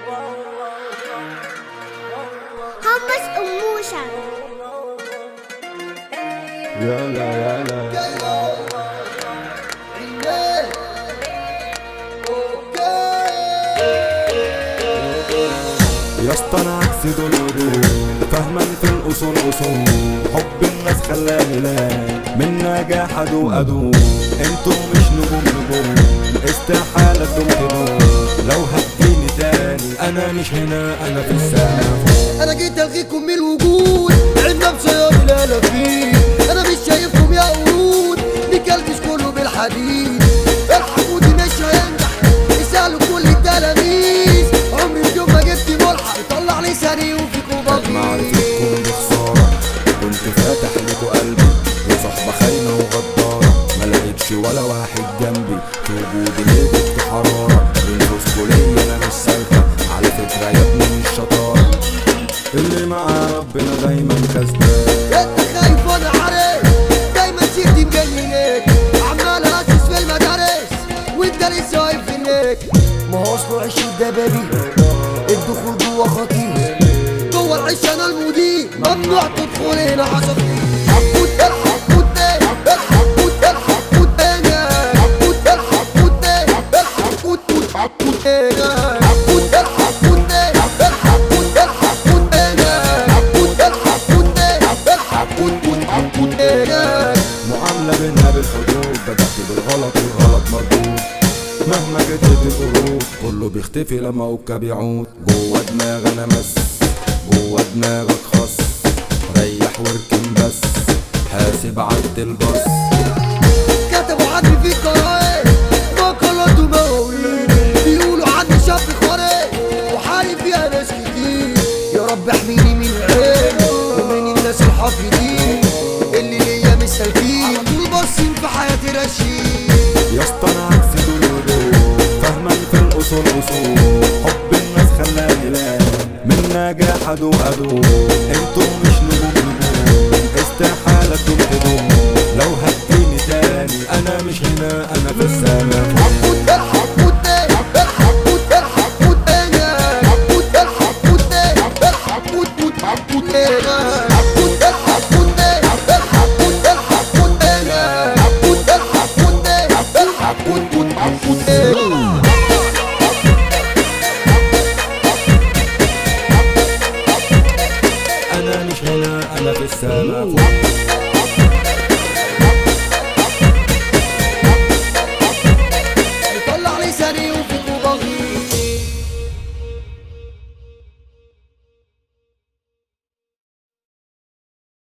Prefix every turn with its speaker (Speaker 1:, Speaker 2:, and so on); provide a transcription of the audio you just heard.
Speaker 1: حمص أموشة
Speaker 2: يلا يلا يا اسطى انا عكس دول ودول فهمان في الاصول اصول حب الناس خلاني لا من نجاح ادو ادو انتوا مش نجوم نجوم استحالة تدوم تدوم لو هتجيني تاني انا مش هنا انا في السما فوق
Speaker 3: انا جيت الغيكم من الوجود عندنا مسير لا فيه انا مش شايفكم يا قرود بكلبس كله بالحديد الحقوا دي مش هينجح اسالوا كل التلاميذ عمري في يوم ما جبت ملحق يطلع لساني وفيكم بغيظ
Speaker 2: معرفتكم دي خسارة كنت فاتح لكوا قلبي وصحبة خاينة وغدارة ما لقيتش ولا واحد جنبي في وجودي لقيت حرارة بنفوسكوا ليا انا مش سالكة على فكرة يا ابني مش شطارة اللي مع ربنا دايما كسبان
Speaker 3: انت خايف وانا عارف دايما سيرتي مجننك عمال اسس في المدارس وانت لسه واقف في النك ما هو اصله عيش الدبابي الدخول جوه خطير جوه العيش انا المدير ممنوع تدخل هنا عصافير حقود الحقود الحقود الحقود الحقود الحقود الحقود الحقود الحقود الحقود الحقود الحقود الحقود الحقود الحقود الحقود
Speaker 2: معاملة بينا بالحدود بدأت بالغلط والغلط مردود مهما كترت القلوب كله بيختفي لما اوكا بيعود جوه دماغ انا مس جوه دماغك خص ريح واركن بس حاسب عد البص
Speaker 3: كتبوا عني في الجرايد مقالات ومواويل بيقولوا عني شاب خارج وحالي فيها ناس كتير يا رب احميني من العين ومن الناس الحاقدين اللي ليا مش سالكين دول باصين في حياتي رشيد
Speaker 2: يا اسطى انا عكس دول ودول فهمان في الاصول اصول حب الناس خلاني لا من نجاح ادو ادو انتوا مش نجوم نجوم استحالة تدوم تدوم لو هتجيني تاني انا مش هنا انا في السما فوق
Speaker 3: حقود الحق